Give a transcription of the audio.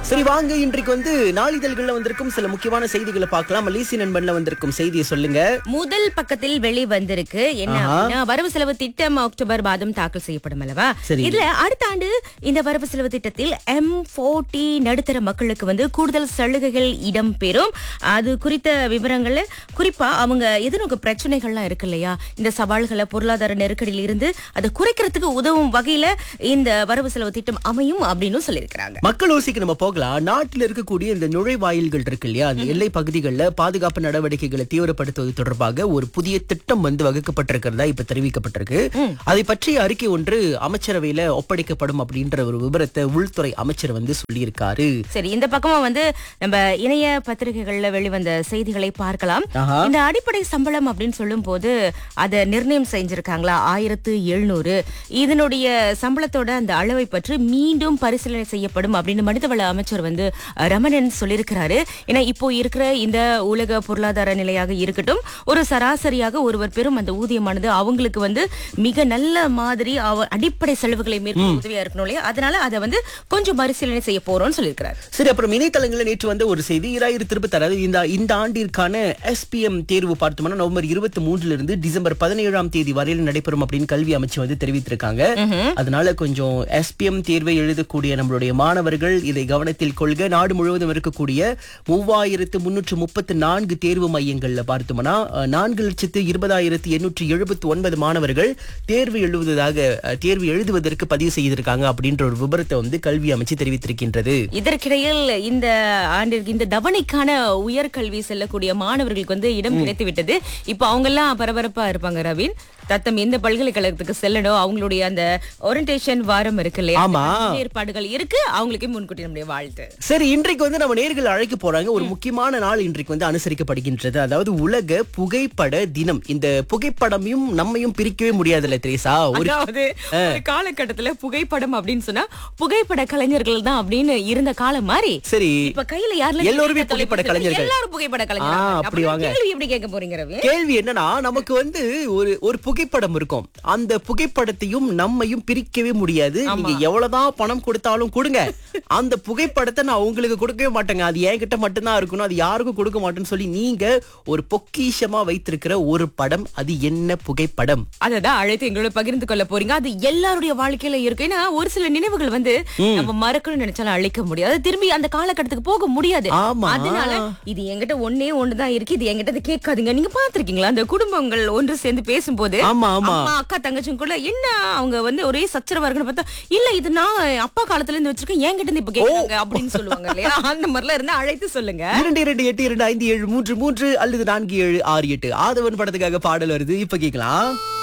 சரி வாங்க இன்றைக்கு வந்து நாளிதழ்கள்ல வந்திருக்கும் சில முக்கியமான செய்திகளை பார்க்கலாம் மலேசிய நண்பன்ல வந்திருக்கும் செய்தியை சொல்லுங்க முதல் பக்கத்தில் வெளி வந்திருக்கு என்ன ஆஹா. அப்படின்னா வரவு செலவு திட்டம் அக்டோபர் மாதம் தாக்கல் செய்யப்படும் அல்லவா சரி. இதுல அடுத்த ஆண்டு இந்த வரவு செலவு திட்டத்தில் எம் போர்ட்டி நடுத்தர மக்களுக்கு வந்து கூடுதல் சலுகைகள் இடம்பெறும் அது குறித்த விவரங்கள் குறிப்பா அவங்க எதிர்நோக்கு பிரச்சனைகள்லாம் இருக்கு இல்லையா இந்த சவால்களை பொருளாதார நெருக்கடியில் இருந்து அதை குறைக்கிறதுக்கு உதவும் வகையில இந்த வரவு செலவு திட்டம் அமையும் அப்படின்னு சொல்லியிருக்கிறாங்க மக்கள் ஓசிக்கு நம்ம போகலாம் நாட்டில் இருக்கக்கூடிய இந்த நுழைவாயில்கள் இருக்கு இல்லையா அந்த எல்லை பகுதிகளில் பாதுகாப்பு நடவடிக்கைகளை தீவிரப்படுத்துவது தொடர்பாக ஒரு புதிய திட்டம் வந்து வகுக்கப்பட்டிருக்கிறதா இப்ப தெரிவிக்கப்பட்டிருக்கு அதை பற்றிய அறிக்கை ஒன்று அமைச்சரவையில ஒப்படைக்கப்படும் அப்படின்ற ஒரு விவரத்தை உள்துறை அமைச்சர் வந்து சொல்லியிருக்காரு சரி இந்த பக்கமா வந்து நம்ம இணைய பத்திரிகைகள்ல வெளிவந்த செய்திகளை பார்க்கலாம் ஆஹா. இந்த அடிப்படை சம்பளம் அப்படின்னு சொல்லும் போது அதை நிர்ணயம் செஞ்சிருக்காங்களா ஆயிரத்து எழுநூறு இதனுடைய சம்பளத்தோட அந்த அளவை பற்றி மீண்டும் பரிசீலனை செய்யப்படும் அப்படின்னு மனிதவள அமைச்சர் வந்து அஹ், ரமணன் சொல்லியிருக்கிறாரு ஏன்னா இப்போ இருக்கிற இந்த உலக பொருளாதார நிலையாக இருக்கட்டும் ஒரு சராசரியாக ஒருவர் பெறும் அந்த ஊதியமானது அவங்களுக்கு வந்து மிக நல்ல மாதிரி அவ- அடிப்படை செலவுகளை மேற்கொள்ள உதவியா இருக்கணும் இல்லையா அதனால அதை வந்து கொஞ்சம் பரிசீலனை செய்ய போறோம்னு சொல்லியிருக்கிறாரு சரி அப்புறம் இணையதளங்களில் நேற்று வந்த ஒரு செய்தி இராயிரத்தி இருபத்தி அதாவது இந்த இந்த ஆண்டிற்கான எஸ்பிஎம் தேர்வு பார்த்தோம்னா நவம்பர் இருபத்தி மூன்றுல இருந்து டிசம்பர் பதினேழாம் தேதி வரையில் நடைபெறும் அப்படின்னு கல்வி அமைச்சு வந்து தெரிவித்திருக்காங்க அதனால கொஞ்சம் எஸ்பிஎம் தேர்வை எழுதக்கூடிய நம்மளுடைய மாணவர்கள் இதை கவனத்தில் கொள்க நாடு முழுவதும் இருக்கக்கூடிய மூவாயிரத்து முன்னூற்று முப்பத்து நான்கு தேர்வு மையங்கள்ல பார்த்தோம்னா அஹ், நான்கு லட்சத்து இருபதாயிரத்து எண்ணூற்று எழுபத்தி ஒன்பது மாணவர்கள் தேர்வு எழுதுவதாக அஹ், தேர்வு எழுதுவதற்கு பதிவு செய்திருக்காங்க அப்படின்ற ஒரு விபரத்தை வந்து கல்வி அமைச்சு தெரிவித்திருக்கின்றது இதற்கிடையில் இந்த ஆண்டிற்கு இந்த தவணைக்கான உயர்கல்வி செல்லக்கூடிய மாணவர்களுக்கு வந்து இடம் கிடைத்து விட்டது இப்ப அவங்க எல்லாம் பரபரப்பா இருப்பாங்க ரவீன் தத்தம் எந்த பல்கலைக்கழகத்துக்கு செல்லணும் அவங்களுடைய அந்த ஓரியன்டேஷன் வாரம் இருக்கு இல்லையா ஆமா. அந்த ஏற்பாடுகள் இருக்கு அவங்களுக்கே முன்கூட்டி நம்முடைய வாழ்த்து சரி இன்றைக்கு வந்து நம்ம நேர்கள் அழைக்க போறாங்க ஒரு முக்கியமான நாள் இன்றைக்கு வந்து அனுசரிக்கப்படுகின்றது அதாவது உலக புகைப்பட தினம் இந்த புகைப்படமையும் நம்மையும் பிரிக்கவே முடியாதுல்ல திரேசா ஒரு அதாவது ஒரு காலகட்டத்துல புகைப்படம் அப்படின்னு சொன்னா புகைப்பட கலைஞர்கள் தான் அப்படின்னு இருந்த காலம் மாதிரி சரி இப்ப கையில யாருல எல்லோருமே புகைப்பட கலைஞர்கள். எல்லாரும் புகைப்பட ஆ, கலைஞர்கள் அப்படி வாங்க. கேள்வி எப்படி கேட்க போறீங்க ரவி கேள்வி என்னன்னா நமக்கு வந்து ஒரு ஒரு புகைப்படம் இருக்கும் அந்த புகைப்படத்தையும் நம்மையும் பிரிக்கவே முடியாது நீங்க எவ்வளவுதான் பணம் கொடுத்தாலும் கொடுங்க அந்த புகைப்படத்தை நான் உங்களுக்கு கொடுக்கவே மாட்டேங்க அது என்கிட்ட மட்டும்தான் இருக்கணும் அது யாருக்கும் கொடுக்க மாட்டேன்னு சொல்லி நீங்க ஒரு பொக்கிஷமா வைத்திருக்கிற ஒரு படம் அது என்ன புகைப்படம் அததான் அழைத்து எங்களோட பகிர்ந்து கொள்ள போறீங்க அது எல்லாருடைய வாழ்க்கையில இருக்கு ஏன்னா ஒரு சில நினைவுகள் வந்து நம்ம மறக்கணும்னு நினைச்சாலும் அழிக்க முடியாது திரும்பி அந்த காலகட்டத்துக்கு போக முடியாது ஆமா. அதனால இது என்கிட்ட ஒன்னே ஒண்ணுதான் இருக்கு இது என்கிட்ட இதை கேட்காதீங்க நீங்க பாத்திருக்கீங்களா அந்த குடும்பங்கள் ஒன்று சேர்ந்து பேசும்போது ஆமா ஆமா அம்மா அக்கா தங்கச்சிக்குள்ள என்ன அவங்க வந்து ஒரே சச்சரவா இருக்குன்னு பார்த்தா இல்ல இது நான் அப்பா காலத்துல இருந்து வச்சிருக்கேன் என்கிட்ட இருந்து இப்ப கேக்குறாங்க அப்படின்னு சொல்லுவாங்க இல்லையா அந்த மாதிரிலாம் இருந்தா அழைத்து சொல்லுங்க இரண்டு இரண்டு எட்டு இரண்டு ஐந்து ஏழு மூன்று மூன்று அல்லது நான்கு ஏழு ஆறு எட்டு ஆதவன் படத்துக்காக பாடல் வருது இப்ப கேக்கலாம்